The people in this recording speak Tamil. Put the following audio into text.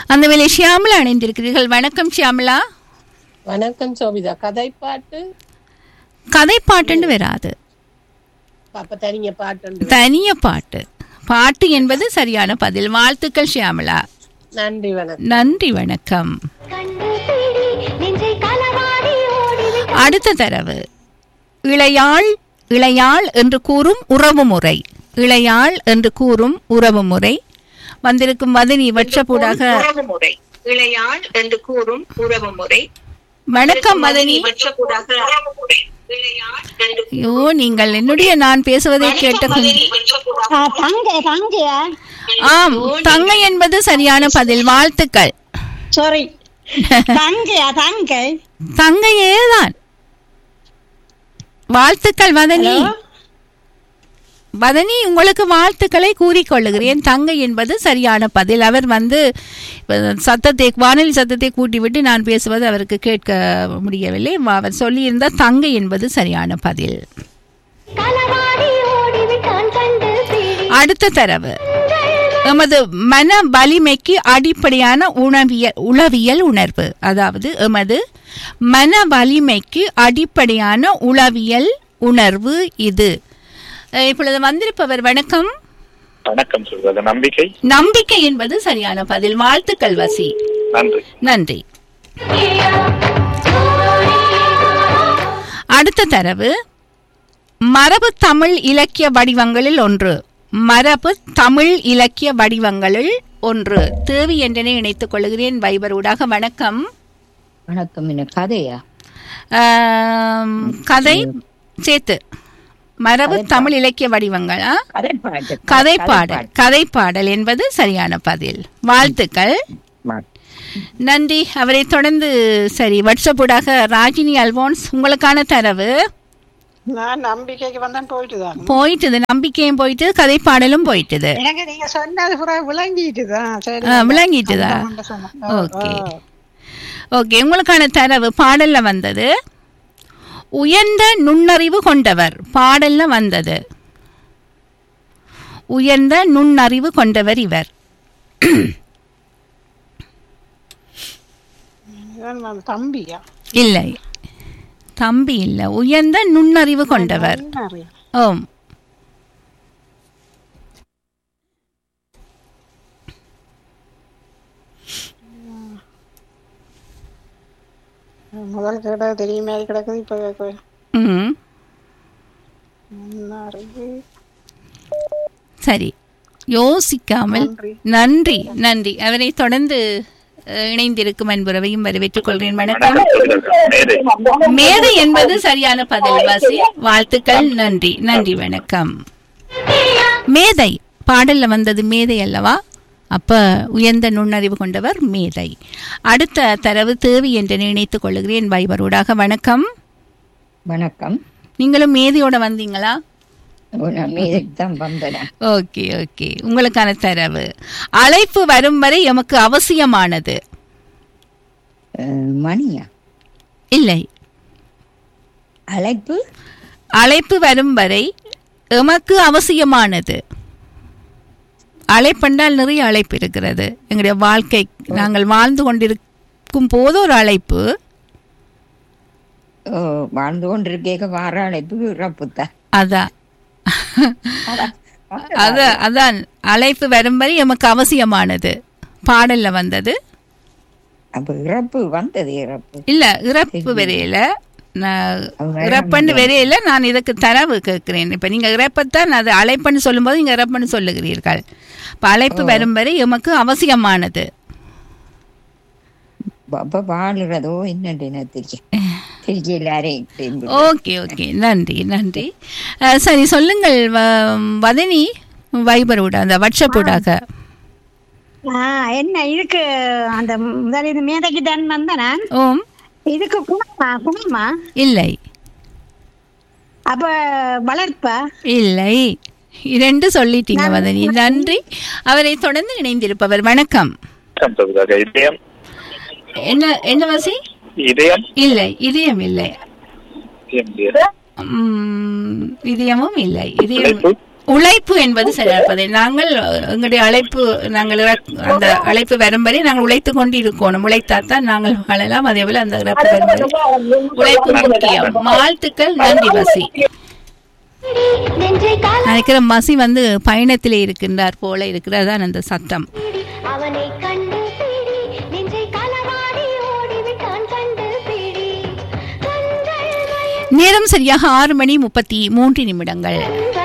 அந்த வேலை ஷியாமலா அணிந்திருக்கிறீர்கள் வணக்கம் ஷியாமலா வணக்கம் சோபிதா கதை பாட்டு கதை பாட்டுன்னு வராது அப்ப தனிங்க பாட்டு தனிய பாட்டு பாட்டு என்பது சரியான பதில் வாழ்த்துக்கள் ஷியாமலா நன்றி வணக்கம் நன்றி வணக்கம் கண்டு பிடி நெஞ்சை களவாடி ஓடிவிட்ட அடுத்த தரவு இளையாள் இளையாள் என்று கூறும் உறவு முறை இளையாள் என்று கூறும் உறவு முறை வந்திருக்கும் மதினி வட்சப்பூடாக உறவுமுறை இளையாள் என்று கூறும் உறவுமுறை வணக்கம் மதனி வற்றக்கூடாக உறவுமுறை இளையாள் என்று ஐயோ நீங்கள் என்னுடைய நான் பேசுவதை கேட்ட ஆ, தங்க தங்கையா ஆம் தங்கை என்பது சரியான பதில் வாழ்த்துக்கள் சாரி தங்கையா தங்கை தங்கையே தான் வாழ்த்துக்கள் வதனி வதனி உங்களுக்கு வாழ்த்துக்களை கூறிக்கொள்ளுகிறேன் தங்கை என்பது சரியான பதில் அவர் வந்து அஹ், சத்தத்தை வானொலி சத்தத்தை கூட்டிவிட்டு நான் பேசுவது அவருக்கு கேட்க முடியவில்லை அவர் சொல்லியிருந்த தங்கை என்பது சரியான பதில் களவாடி ஓடிவிட்டான் கண்டு பிடி அடுத்த தரவு எமது மன வலிமைக்கு அடிப்படையான உணவியல் உளவியல் உணர்வு அதாவது எமது மன வலிமைக்கு அடிப்படையான உளவியல் உணர்வு இது அஹ் இப்பொழுது வந்திருப்பவர் வணக்கம் வணக்கம் சொல்வது நம்பிக்கை நம்பிக்கை என்பது சரியான பதில் வாழ்த்துக்கள் வசி நன்றி நன்றி அடுத்த தரவு மரபு தமிழ் இலக்கிய வடிவங்களில் ஒன்று மரபு தமிழ் இலக்கிய வடிவங்களில் ஒன்று தேவி என்றனை இணைத்துக் கொள்கிறேன் வைபர் ஊடாக வணக்கம் வணக்கம் என்ன கதையா ஆம், கதை சேர்த்து மரபு தமிழ் இலக்கிய வடிவங்கள் ஆ? கதை பாட்டு கதை பாடல் கதை பாடல் என்பது சரியான பதில் வாழ்த்துக்கள் நன்றி அவரை தொடர்ந்து சரி வாட்ஸ்அப் ஊடாக ராஜினி அல்வோன்ஸ் உங்களுக்கான தரவு நான் நம்பிக்கைக்கு வந்தேன் போயிட்டு தான் போயிட்டுது நம்பிக்கையும் போயிட்டு கதை பாடலும் போயிட்டுது எனக்கு நீங்க சொன்னது பூரா விளங்கிட்டுதான் சரி ஆ, விளங்கிட்டுதா அதான் சொன்னேன். ஓ, ஓகே ஓ. ஓகே உங்களுக்கான தரவு பாடல்ல வந்தது உயர்ந்த நுண்ணறிவு கொண்டவர் பாடல்ல வந்தது உயர்ந்த நுண்ணறிவு கொண்டவர் இவர் இவன் வந்து தம்பியா இல்லை தம்பி இல்ல உயர்ந்த நுண்ணறிவு கொண்டவர் நிறைய. ஓம் முதல் கேட்ட தெரியுமே அது கிடக்குது இப்ப கேட்க ம் அறிவு சரி யோசிக்காமல் நன்றி. நன்றி நன்றி அவரை தொடர்ந்து அஹ், இணைந்திருக்கும் அன்புறவையும் வரவேற்றுக் கொள்கிறேன் வணக்கம் மேதை மேதை என்பது சரியான பதில் வாசி வாழ்த்துக்கள் நன்றி நன்றி வணக்கம் மேதை பாடல்ல வந்தது மேதை அல்லவா அப்ப உயர்ந்த நுண்ணறிவு கொண்டவர் மேதை அடுத்த தரவு தேவி என்று நினைத்துக் கொள்ளுகிறேன் வைபரூடாக வணக்கம் வணக்கம் நீங்களும் மேதையோட வந்தீங்களா நான் மீதுக்கு தான் வந்தேன் ஓகே ஓகே உங்களுக்கான தரவு அழைப்பு வரும் வரை எமக்கு அவசியமானது அஹ், மணியா இல்லை அழைப்பு அழைப்பு வரும் வரை எமக்கு அவசியமானது அழைப்பென்றால் நிறைய அழைப்பு இருக்கிறது எங்களுடைய வாழ்க்கை நாங்கள் வாழ்ந்து கொண்டிருக்கும் போது ஒரு அழைப்பு ஓ, வாழ்ந்து கொண்டிருக்க வார அழைப்பு இறப்புத்தான் அதான் அத அதான் அழைப்பு வரும் வரை எமக்கு அவசியமானது பாடல்ல வந்தது அப்ப இறப்பு வந்தது இறப்பு இல்ல இறப்பு வரையில நான் அவங்க இறப்பன்னு வரையில நான் இதுக்கு தரவு கேட்கிறேன் இப்ப நீங்க இறப்பத்தான் அது அழைப்புன்னு சொல்லும்போது நீங்க இறப்புன்னு சொல்லுகிறீர்கள் இப்ப அழைப்பு வரும் வரை எமக்கு அவசியமானது அப்ப வாழுறதோ என்னன்னு எனக்கு தெரியும் திருச்சி எல்லாரையும் ஓகே ஓகே நன்றி நன்றி அஹ், சரி சொல்லுங்கள் வ- வதனி வைபரோட அந்த வாட்ஸ்அப்போடாக ஆ, என்ன இதுக்கு அந்த முதல் இது மேதைக்கு தான் வந்த நான் ஓம் இதுக்கு குணமா குணமா இல்லை அப்ப வளர்ப்பா இல்லை இரண்டு சொல்லிட்டீங்க வதனி நன்றி அவரை தொடர்ந்து இணைந்திருப்பவர் வணக்கம் வணக்கம் சொல்வதாக இதயம் என்ன என்ன வாசி இதயம் இல்லை இதயம் இல்லை இதயம் இல்லையா? உம், இதயமும் இல்லை இதயம் அழைப்பு உழைப்பு என்பது சரியானது நாங்கள் எங்களுடைய அழைப்பு நாங்கள் இறக்- அந்த அழைப்பு வரும் வரை நாங்கள் உழைத்து கொண்டு இருக்கணும் உழைத்தாத்தான் நாங்கள் வாழலாம் அதே போல அந்த இறப்பு வரும் வரை உழைப்பு முக்கியம் வாழ்த்துக்கள் நன்றி மசி நினைக்கிற மசி வந்து பயணத்திலே இருக்கின்றார் போல இருக்கிறது தான் அந்த சத்தம் அவனை கண்டு பிடி நெஞ்சை களவாடி ஓடிவிட்டான் கண்டு பிடி கண்கள் மயங்கி நேரம் சரியாக ஆறு மணி முப்பத்தி மூன்று நிமிடங்கள்